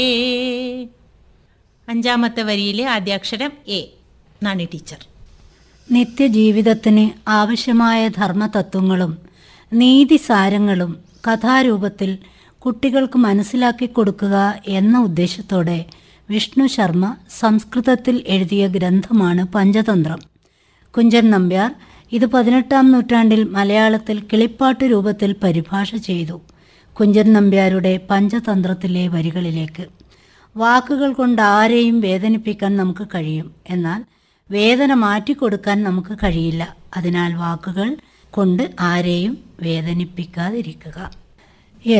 അഞ്ചാമത്തെ വരിയിലെ ആദ്യാക്ഷരം എ നാണി ടീച്ചർ നിത്യജീവിതത്തിന് ആവശ്യമായ ധർമ്മതത്വങ്ങളും നീതിസാരങ്ങളും കഥാരൂപത്തിൽ കുട്ടികൾക്ക് മനസ്സിലാക്കി കൊടുക്കുക എന്ന ഉദ്ദേശത്തോടെ വിഷ്ണു ശർമ്മ സംസ്കൃതത്തിൽ എഴുതിയ ഗ്രന്ഥമാണ് പഞ്ചതന്ത്രം കുഞ്ചൻ നമ്പ്യാർ ഇത് പതിനെട്ടാം നൂറ്റാണ്ടിൽ മലയാളത്തിൽ കിളിപ്പാട്ട് രൂപത്തിൽ പരിഭാഷ ചെയ്തു കുഞ്ചൻ നമ്പ്യാരുടെ പഞ്ചതന്ത്രത്തിലെ വരികളിലേക്ക് വാക്കുകൾ കൊണ്ട് ആരെയും വേദനിപ്പിക്കാൻ നമുക്ക് കഴിയും എന്നാൽ വേദന മാറ്റിക്കൊടുക്കാൻ നമുക്ക് കഴിയില്ല അതിനാൽ വാക്കുകൾ കൊണ്ട് ആരെയും വേദനിപ്പിക്കാതിരിക്കുക